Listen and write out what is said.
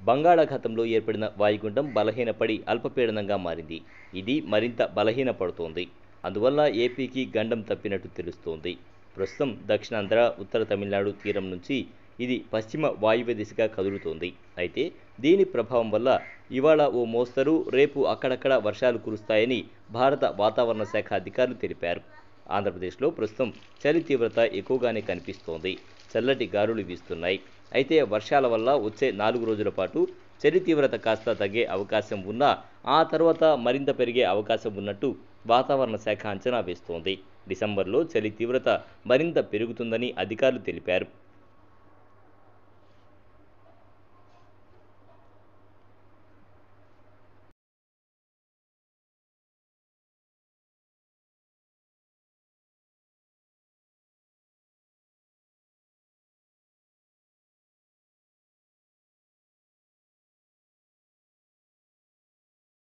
బంగాళాఖాతంలో ఏర్పడిన వాయుగుండం బలహీనపడి అల్పపీడనంగా మారింది ఇది మరింత బలహీనపడుతోంది అందువల్ల ఏపీకి గండం తప్పినట్టు తెలుస్తోంది ప్రస్తుతం దక్షిణాంధ్ర ఉత్తర తమిళనాడు తీరం నుంచి ఇది పశ్చిమ వాయువ్య దిశగా కదులుతోంది అయితే దీని ప్రభావం వల్ల ఇవాళ ఓ మోస్తరు రేపు అక్కడక్కడ వర్షాలు కురుస్తాయని భారత వాతావరణ శాఖ అధికారులు తెలిపారు ఆంధ్రప్రదేశ్లో ప్రస్తుతం చలి తీవ్రత ఎక్కువగానే కనిపిస్తోంది చల్లటి గాలులు వీస్తున్నాయి అయితే వర్షాల వల్ల వచ్చే నాలుగు రోజుల పాటు చలి తీవ్రత కాస్త తగ్గే అవకాశం ఉన్నా ఆ తర్వాత మరింత పెరిగే అవకాశం ఉన్నట్టు వాతావరణ శాఖ అంచనా వేస్తోంది డిసెంబర్లో చలి తీవ్రత మరింత పెరుగుతుందని అధికారులు తెలిపారు